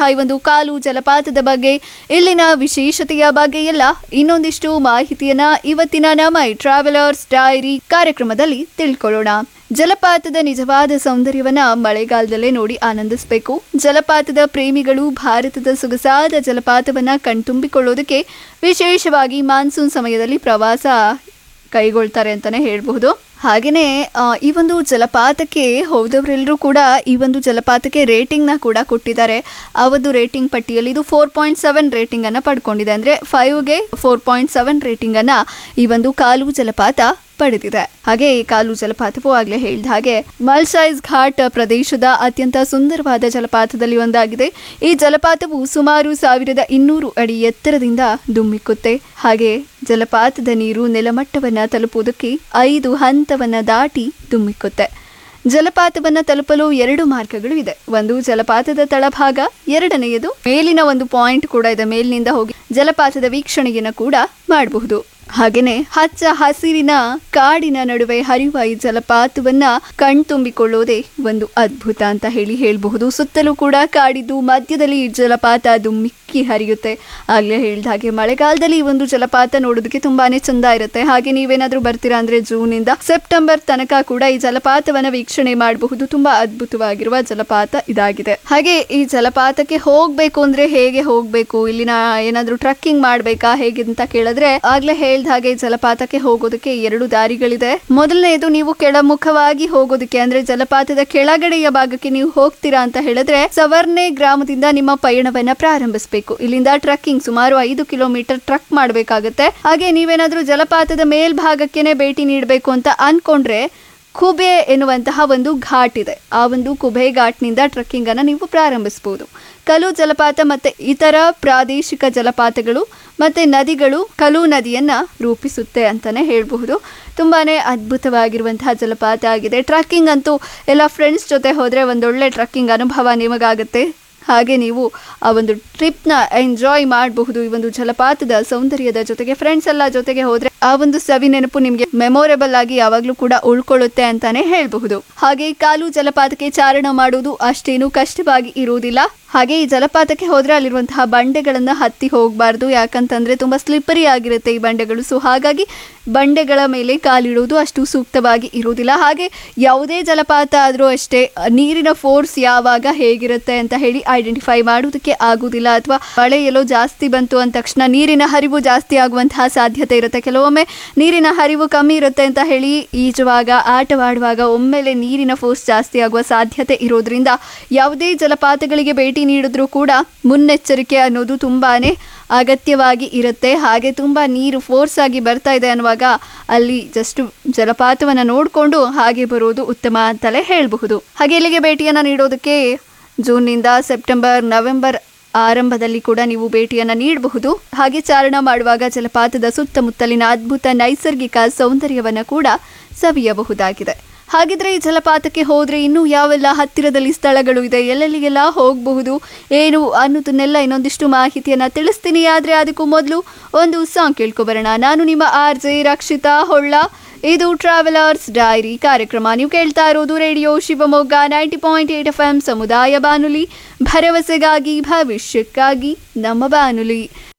ಇರುವಂತಹ ಈ ಒಂದು ಕಾಲು ಜಲಪಾತದ ಬಗ್ಗೆ ಇಲ್ಲಿನ ವಿಶೇಷತೆಯ ಬಗ್ಗೆ ಎಲ್ಲ ಇನ್ನೊಂದಿಷ್ಟು ಮಾಹಿತಿಯನ್ನ ಇವತ್ತಿನ ನಮ್ಮ ಈ ಟ್ರಾವೆಲರ್ಸ್ ಡೈರಿ ಕಾರ್ಯಕ್ರಮದಲ್ಲಿ ತಿಳ್ಕೊಳ್ಳೋಣ ಜಲಪಾತದ ನಿಜವಾದ ಸೌಂದರ್ಯವನ್ನ ಮಳೆಗಾಲದಲ್ಲೇ ನೋಡಿ ಆನಂದಿಸಬೇಕು ಜಲಪಾತದ ಪ್ರೇಮಿಗಳು ಭಾರತದ ಸೊಗಸಾದ ಜಲಪಾತವನ್ನ ಕಣ್ತುಂಬಿಕೊಳ್ಳೋದಕ್ಕೆ ವಿಶೇಷವಾಗಿ ಮಾನ್ಸೂನ್ ಸಮಯದಲ್ಲಿ ಪ್ರವಾಸ ಕೈಗೊಳ್ತಾರೆ ಅಂತಾನೆ ಹೇಳ್ಬಹುದು ಹಾಗೆಯೇ ಈ ಒಂದು ಜಲಪಾತಕ್ಕೆ ಹೋದವರೆಲ್ಲರೂ ಕೂಡ ಈ ಒಂದು ಜಲಪಾತಕ್ಕೆ ರೇಟಿಂಗ್ನ ಕೂಡ ಕೊಟ್ಟಿದ್ದಾರೆ ಆ ಒಂದು ರೇಟಿಂಗ್ ಪಟ್ಟಿಯಲ್ಲಿ ಇದು ಫೋರ್ ಪಾಯಿಂಟ್ ಸೆವೆನ್ ರೇಟಿಂಗನ್ನು ಪಡ್ಕೊಂಡಿದೆ ಅಂದರೆ ಫೈವ್ಗೆ ಫೋರ್ ಪಾಯಿಂಟ್ ಸೆವೆನ್ ರೇಟಿಂಗನ್ನು ಈ ಒಂದು ಕಾಲು ಜಲಪಾತ ಪಡೆದಿದೆ ಹಾಗೆ ಈ ಕಾಲು ಜಲಪಾತವು ಆಗ್ಲೇ ಹೇಳಿದ ಹಾಗೆ ಮಲ್ಸೈಸ್ ಘಾಟ್ ಪ್ರದೇಶದ ಅತ್ಯಂತ ಸುಂದರವಾದ ಜಲಪಾತದಲ್ಲಿ ಒಂದಾಗಿದೆ ಈ ಜಲಪಾತವು ಸುಮಾರು ಸಾವಿರದ ಇನ್ನೂರು ಅಡಿ ಎತ್ತರದಿಂದ ಧುಮ್ಮಿಕ್ಕುತ್ತೆ ಹಾಗೆ ಜಲಪಾತದ ನೀರು ನೆಲಮಟ್ಟವನ್ನ ತಲುಪುವುದಕ್ಕೆ ಐದು ಹಂತವನ್ನ ದಾಟಿ ಧುಮ್ಮಿಕ್ಕುತ್ತೆ ಜಲಪಾತವನ್ನ ತಲುಪಲು ಎರಡು ಮಾರ್ಗಗಳು ಇದೆ ಒಂದು ಜಲಪಾತದ ತಳಭಾಗ ಎರಡನೆಯದು ಮೇಲಿನ ಒಂದು ಪಾಯಿಂಟ್ ಕೂಡ ಇದೆ ಮೇಲಿನಿಂದ ಹೋಗಿ ಜಲಪಾತದ ವೀಕ್ಷಣೆಯನ್ನು ಕೂಡ ಮಾಡಬಹುದು ಹಾಗೇನೆ ಹಚ್ಚ ಹಸಿರಿನ ಕಾಡಿನ ನಡುವೆ ಹರಿಯುವ ಈ ಜಲಪಾತವನ್ನ ಕಣ್ತುಂಬಿಕೊಳ್ಳೋದೇ ಒಂದು ಅದ್ಭುತ ಅಂತ ಹೇಳಿ ಹೇಳಬಹುದು ಸುತ್ತಲೂ ಕೂಡ ಕಾಡಿದ್ದು ಮಧ್ಯದಲ್ಲಿ ಈ ಜಲಪಾತ ದುಮ್ಮಿಕ್ಕಿ ಹರಿಯುತ್ತೆ ಆಗ್ಲೇ ಹೇಳಿದ ಹಾಗೆ ಮಳೆಗಾಲದಲ್ಲಿ ಈ ಒಂದು ಜಲಪಾತ ನೋಡೋದಕ್ಕೆ ತುಂಬಾನೇ ಚಂದ ಇರುತ್ತೆ ಹಾಗೆ ನೀವೇನಾದ್ರೂ ಬರ್ತೀರಾ ಅಂದ್ರೆ ಜೂನ್ ಇಂದ ಸೆಪ್ಟೆಂಬರ್ ತನಕ ಕೂಡ ಈ ಜಲಪಾತವನ್ನ ವೀಕ್ಷಣೆ ಮಾಡಬಹುದು ತುಂಬಾ ಅದ್ಭುತವಾಗಿರುವ ಜಲಪಾತ ಇದಾಗಿದೆ ಹಾಗೆ ಈ ಜಲಪಾತಕ್ಕೆ ಹೋಗ್ಬೇಕು ಅಂದ್ರೆ ಹೇಗೆ ಹೋಗ್ಬೇಕು ಇಲ್ಲಿನ ಏನಾದ್ರೂ ಟ್ರಕ್ಕಿಂಗ್ ಮಾಡ್ಬೇಕಾ ಹೇಗೆ ಅಂತ ಕೇಳಿದ್ರೆ ಆಗ್ಲೇ ಹೇಳ್ದ ಹಾಗೆ ಜಲಪಾತಕ್ಕೆ ಹೋಗೋದಕ್ಕೆ ಎರಡು ದಾರಿಗಳಿದೆ ಮೊದಲನೇದು ನೀವು ಕೆಳಮುಖವಾಗಿ ಹೋಗೋದಕ್ಕೆ ಅಂದ್ರೆ ಜಲಪಾತದ ಕೆಳಗಡೆಯ ಭಾಗಕ್ಕೆ ನೀವು ಹೋಗ್ತೀರಾ ಅಂತ ಹೇಳಿದ್ರೆ ಸವರ್ಣೆ ಗ್ರಾಮದಿಂದ ನಿಮ್ಮ ಪಯಣವನ್ನ ಪ್ರಾರಂಭಿಸಬೇಕು ಇಲ್ಲಿಂದ ಟ್ರಕ್ಕಿಂಗ್ ಸುಮಾರು ಐದು ಕಿಲೋಮೀಟರ್ ಟ್ರಕ್ ಮಾಡಬೇಕಾಗುತ್ತೆ ಹಾಗೆ ನೀವೇನಾದ್ರೂ ಜಲಪಾತದ ಮೇಲ್ಭಾಗಕ್ಕೇನೆ ಭೇಟಿ ನೀಡಬೇಕು ಅಂತ ಅನ್ಕೊಂಡ್ರೆ ಕುಬೆ ಎನ್ನುವಂತಹ ಒಂದು ಘಾಟ್ ಇದೆ ಆ ಒಂದು ಕುಬೆ ಘಾಟ್ನಿಂದ ಟ್ರಕ್ಕಿಂಗ್ ಅನ್ನ ನೀವು ಪ್ರಾರಂಭಿಸಬಹುದು ಕಲು ಜಲಪಾತ ಮತ್ತೆ ಇತರ ಪ್ರಾದೇಶಿಕ ಜಲಪಾತಗಳು ಮತ್ತೆ ನದಿಗಳು ಕಲು ನದಿಯನ್ನ ರೂಪಿಸುತ್ತೆ ಅಂತಾನೆ ಹೇಳಬಹುದು ತುಂಬಾನೇ ಅದ್ಭುತವಾಗಿರುವಂತಹ ಜಲಪಾತ ಆಗಿದೆ ಟ್ರಕ್ಕಿಂಗ್ ಅಂತೂ ಎಲ್ಲ ಫ್ರೆಂಡ್ಸ್ ಜೊತೆ ಹೋದ್ರೆ ಒಂದೊಳ್ಳೆ ಟ್ರಕ್ಕಿಂಗ್ ಅನುಭವ ನಿಮಗಾಗುತ್ತೆ ಹಾಗೆ ನೀವು ಆ ಒಂದು ಟ್ರಿಪ್ನ ಎಂಜಾಯ್ ಮಾಡಬಹುದು ಈ ಒಂದು ಜಲಪಾತದ ಸೌಂದರ್ಯದ ಜೊತೆಗೆ ಫ್ರೆಂಡ್ಸ್ ಎಲ್ಲ ಜೊತೆಗೆ ಹೋದ್ರೆ ಆ ಒಂದು ಸವಿ ನೆನಪು ನಿಮಗೆ ಮೆಮೊರೇಬಲ್ ಆಗಿ ಯಾವಾಗಲೂ ಕೂಡ ಉಳ್ಕೊಳ್ಳುತ್ತೆ ಅಂತಾನೆ ಹೇಳಬಹುದು ಹಾಗೆ ಕಾಲು ಜಲಪಾತಕ್ಕೆ ಚಾರಣ ಮಾಡುವುದು ಅಷ್ಟೇನು ಕಷ್ಟವಾಗಿ ಇರುವುದಿಲ್ಲ ಹಾಗೆ ಈ ಜಲಪಾತಕ್ಕೆ ಹೋದ್ರೆ ಅಲ್ಲಿರುವಂತಹ ಬಂಡೆಗಳನ್ನ ಹತ್ತಿ ಹೋಗಬಾರ್ದು ಯಾಕಂತಂದ್ರೆ ತುಂಬಾ ಸ್ಲಿಪ್ಪರಿ ಆಗಿರುತ್ತೆ ಈ ಬಂಡೆಗಳು ಸೊ ಹಾಗಾಗಿ ಬಂಡೆಗಳ ಮೇಲೆ ಕಾಲಿಡುವುದು ಅಷ್ಟು ಸೂಕ್ತವಾಗಿ ಇರುವುದಿಲ್ಲ ಹಾಗೆ ಯಾವುದೇ ಜಲಪಾತ ಆದರೂ ಅಷ್ಟೇ ನೀರಿನ ಫೋರ್ಸ್ ಯಾವಾಗ ಹೇಗಿರುತ್ತೆ ಅಂತ ಹೇಳಿ ಐಡೆಂಟಿಫೈ ಮಾಡುವುದಕ್ಕೆ ಆಗುವುದಿಲ್ಲ ಅಥವಾ ಮಳೆ ಎಲ್ಲೋ ಜಾಸ್ತಿ ಬಂತು ಅಂದ ತಕ್ಷಣ ನೀರಿನ ಹರಿವು ಜಾಸ್ತಿ ಆಗುವಂತಹ ಸಾಧ್ಯತೆ ಇರುತ್ತೆ ಕೆಲವೊಮ್ಮೆ ನೀರಿನ ಹರಿವು ಕಮ್ಮಿ ಇರುತ್ತೆ ಅಂತ ಹೇಳಿ ಈಜುವಾಗ ಆಟವಾಡುವಾಗ ಒಮ್ಮೆಲೆ ನೀರಿನ ಫೋರ್ಸ್ ಜಾಸ್ತಿ ಆಗುವ ಸಾಧ್ಯತೆ ಇರೋದ್ರಿಂದ ಯಾವುದೇ ಜಲಪಾತಗಳಿಗೆ ಭೇಟಿ ನೀಡಿದ್ರೂ ಕೂಡ ಮುನ್ನೆಚ್ಚರಿಕೆ ಅನ್ನೋದು ತುಂಬಾನೇ ಅಗತ್ಯವಾಗಿ ಇರುತ್ತೆ ಹಾಗೆ ತುಂಬ ನೀರು ಫೋರ್ಸ್ ಆಗಿ ಬರ್ತಾ ಇದೆ ಅನ್ನುವಾಗ ಅಲ್ಲಿ ಜಸ್ಟ್ ಜಲಪಾತವನ್ನು ನೋಡಿಕೊಂಡು ಹಾಗೆ ಬರೋದು ಉತ್ತಮ ಅಂತಲೇ ಹೇಳಬಹುದು ಹಾಗೆ ಇಲ್ಲಿಗೆ ಭೇಟಿಯನ್ನು ನೀಡೋದಕ್ಕೆ ಜೂನ್ನಿಂದ ಸೆಪ್ಟೆಂಬರ್ ನವೆಂಬರ್ ಆರಂಭದಲ್ಲಿ ಕೂಡ ನೀವು ಭೇಟಿಯನ್ನು ನೀಡಬಹುದು ಹಾಗೆ ಚಾರಣ ಮಾಡುವಾಗ ಜಲಪಾತದ ಸುತ್ತಮುತ್ತಲಿನ ಅದ್ಭುತ ನೈಸರ್ಗಿಕ ಸೌಂದರ್ಯವನ್ನು ಕೂಡ ಸವಿಯಬಹುದಾಗಿದೆ ಹಾಗಿದ್ರೆ ಈ ಜಲಪಾತಕ್ಕೆ ಹೋದ್ರೆ ಇನ್ನೂ ಯಾವೆಲ್ಲ ಹತ್ತಿರದಲ್ಲಿ ಸ್ಥಳಗಳು ಇದೆ ಎಲ್ಲೆಲ್ಲಿಗೆಲ್ಲ ಹೋಗಬಹುದು ಏನು ಅನ್ನೋದನ್ನೆಲ್ಲ ಇನ್ನೊಂದಿಷ್ಟು ಮಾಹಿತಿಯನ್ನ ತಿಳಿಸ್ತೀನಿ ಆದ್ರೆ ಅದಕ್ಕೂ ಮೊದಲು ಒಂದು ಸಾಂಗ್ ಕೇಳ್ಕೊಬರೋಣ ನಾನು ನಿಮ್ಮ ಆರ್ ಜೆ ರಕ್ಷಿತಾ ಹೊಳ್ಳ ಇದು ಟ್ರಾವೆಲರ್ಸ್ ಡೈರಿ ಕಾರ್ಯಕ್ರಮ ನೀವು ಕೇಳ್ತಾ ಇರೋದು radio Shivamogga ninety point eight F M ಸಮುದಾಯ ಬಾನುಲಿ ಭರವಸೆಗಾಗಿ ಭವಿಷ್ಯಕ್ಕಾಗಿ ನಮ್ಮ ಬಾನುಲಿ